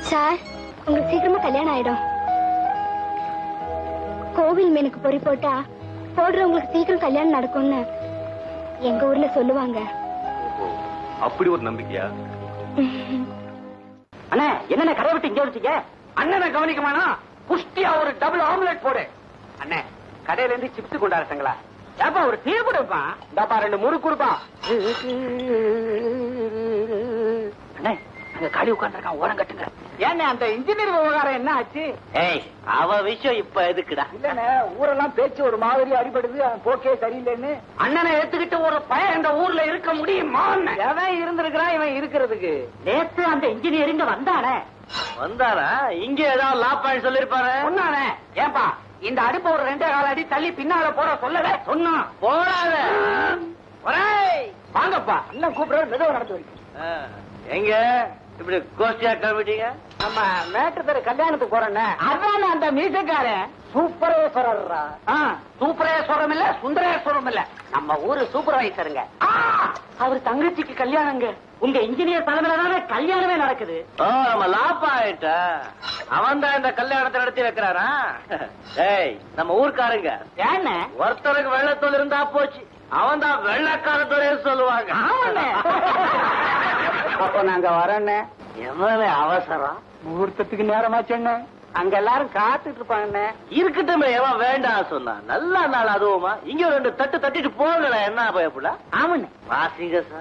Sir உங்களுக்கு சீக்கிரமா கல்யாணம் ஆயிடும் கோவில் மீனுக்கு பொறி போட்டா போடுறவங்களுக்கு சீக்கிரம் கல்யாணம் நடக்கும்னு எங்க ஊர்ல சொல்லுவாங்க அப்படி ஒரு நம்பிக்கையா அண்ணே என்னண்ணே கடை விட்டு இங்க வந்துட்டீங்க அண்ணனை கவனிக்கமானா புஷ்டியா ஒரு டபுள் ஆம்லெட் போடு அண்ணே கடையில இருந்து சிப்ஸ் கொண்டாடுறீங்களா ஏப்பா ஒரு டீ கொடுப்பா இந்தாப்பா ரெண்டு முறுக்கு கொடுப்பா அண்ணே அங்க காடி உட்காந்துருக்கான் ஓரம் கட்டுங்க ஏண்ணே அந்த இன்ஜினியர் விவகாரம் என்ன ஆச்சு ஏய் அவ விஷயம் இப்ப எதுக்குடா இல்லண்ணே ஊரெல்லாம் பேச்சு ஒரு மாதிரி அடிபடுது அவன் போக்கே சரியில்லைன்னு அண்ணனை எடுத்துக்கிட்டு ஒரு பையன் இந்த ஊர்ல இருக்க முடியுமா எவன் இருந்திருக்கிறான் இவன் இருக்கிறதுக்கு நேத்து அந்த இன்ஜினியர் இங்க வந்தானே வந்தாரா இங்க ஏதாவது லா பாயிண்ட் சொல்லிருப்பாரு சொன்னானே ஏன்பா இந்த அடுப்ப ஒரு ரெண்டே கால அடி தள்ளி பின்னால போட சொல்லவே சொன்னான் போடாத ஒரேய், வாங்கப்பா இன்னும் கூப்பிடுற மெதுவா நடந்து வைக்கும் ஆ, எங்க இப்படி கோஷ்டியா கிளம்பிட்டீங்க நம்ம மேட்டு தெரு கல்யாணத்துக்கு போறேன்னு அதான் அந்த மீசக்காரன் சூப்பரேஸ்வரர்ரா சூப்பரேஸ்வரம் இல்ல சுந்தரேஸ்வரம் இல்ல நம்ம ஊரு சூப்பர்வைசருங்க அவர் தங்கச்சிக்கு கல்யாணங்க உங்க இன்ஜினியர் தலைமையில தானே கல்யாணமே நடக்குது ஓ நம்ம லா பாயிண்ட் அவன் தான் இந்த கல்யாணத்தை நடத்தி வைக்கிறாரா ஏய் நம்ம ஊர்க்காரங்க ஏன்னு ஒருத்தருக்கு வெள்ளத்தோல் இருந்தா போச்சு அவன் தான் வெள்ளக்காரத்தோரே சொல்லுவாங்க ஆமாண்ணே. அப்ப நாங்க வரேன்னு எவ்வளவு அவசரம் முகூர்த்தத்துக்கு நேரமாச்சேன்னு அங்க எல்லாரும் காத்துட்டு இருப்பாங்கண்ணே இருக்கட்டும் எவன் வேண்டாம் சொன்னா நல்ல நாள் அதுவுமா இங்க ஒரு ரெண்டு தட்டு தட்டிட்டு போகல என்ன பயப்புல ஆமாண்ணே வாசிங்க சார்